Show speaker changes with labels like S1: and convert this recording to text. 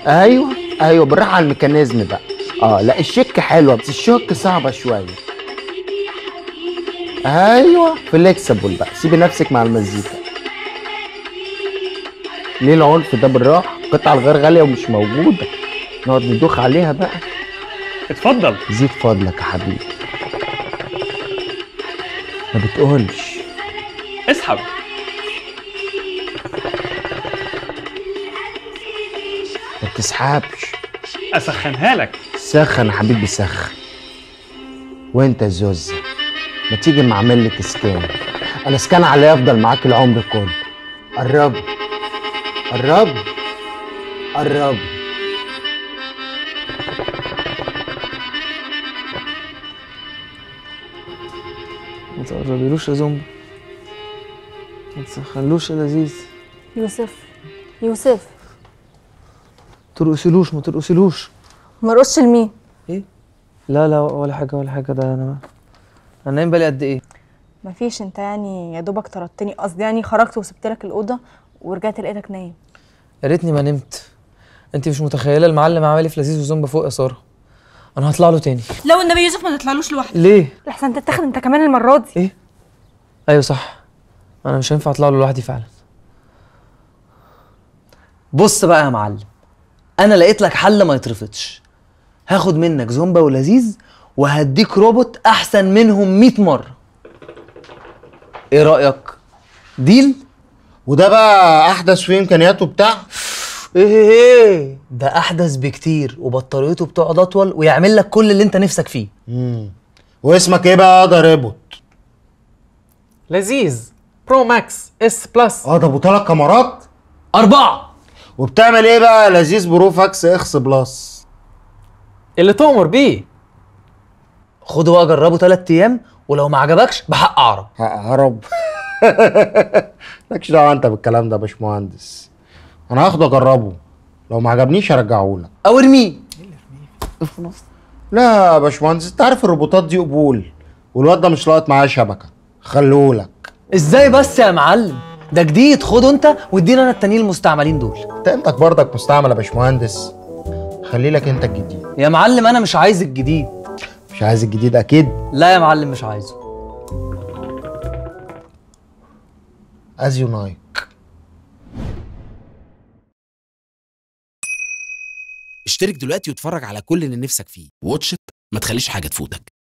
S1: ايوه ايوه بالراحه على الميكانيزم بقى اه لا الشك حلوه بس الشك صعبه شويه ايوه فليكسبل بقى سيبي نفسك مع المزيكا ليه العنف ده بالراحه قطعه الغير غاليه ومش موجوده نقعد ندوخ عليها بقى
S2: اتفضل
S1: زيد فضلك يا حبيبي ما بتقولش
S2: اسحب
S1: ما بتسحبش
S2: اسخنها لك
S1: سخن يا حبيبي سخن وانت يا زوزة ما تيجي ما اعمل لك سكان انا سكان عليا افضل معاك العمر كله قربي قربي قربي
S3: ما تقربيلوش يا زومبا ما تسخنلوش يا لذيذ
S4: يوسف يوسف
S3: ترقصيلوش ما ترقصيلوش
S4: ما رقصش لمين
S3: لا لا ولا حاجه ولا حاجه ده انا انا نايم بالي قد ايه
S4: مفيش انت يعني يا دوبك طردتني قصدي يعني خرجت وسبت لك الاوضه ورجعت لقيتك نايم
S3: يا ريتني ما نمت انت مش متخيله المعلم عمل ايه في لذيذ وزومبا فوق يا ساره انا هطلع له تاني
S5: لو النبي يوسف ما تطلعلوش لوحده
S3: ليه
S4: لحسن تتاخد انت كمان المره دي
S3: ايه ايوه صح انا مش هينفع اطلع له لوحدي فعلا
S6: بص بقى يا معلم انا لقيت لك حل ما يترفضش هاخد منك زومبا ولذيذ وهديك روبوت احسن منهم 100 مره ايه رايك ديل
S1: وده بقى احدث في امكانياته بتاع
S6: ايه ايه ده احدث بكتير وبطاريته بتقعد اطول ويعمل لك كل اللي انت نفسك فيه
S1: مم. واسمك ايه بقى ده ريبوت
S7: لذيذ برو ماكس اس بلس
S1: اه ده ابو ثلاث كاميرات
S6: اربعه
S1: وبتعمل ايه بقى لذيذ برو فاكس اكس بلس
S7: اللي تؤمر بيه
S6: خده بقى جربه 3 ايام ولو ما عجبكش بحق اعرب
S1: هرب مالكش دعوه انت بالكلام ده يا باشمهندس انا هاخده اجربه لو ما عجبنيش هرجعه لك
S6: او ارميه
S1: لا يا باشمهندس انت عارف الروبوتات دي قبول والواد ده مش لاقط معاه شبكه خلوهولك
S6: ازاي بس يا معلم ده جديد خده انت وادينا انا التانيين المستعملين دول
S1: انت قيمتك برضك مستعمل يا باشمهندس خلي لك انت الجديد
S6: يا معلم انا مش عايز الجديد
S1: مش عايز الجديد اكيد
S6: لا يا معلم مش عايزه
S1: از يو نايك
S8: اشترك دلوقتي واتفرج على كل اللي نفسك فيه واتش إت، ما تخليش حاجة تفوتك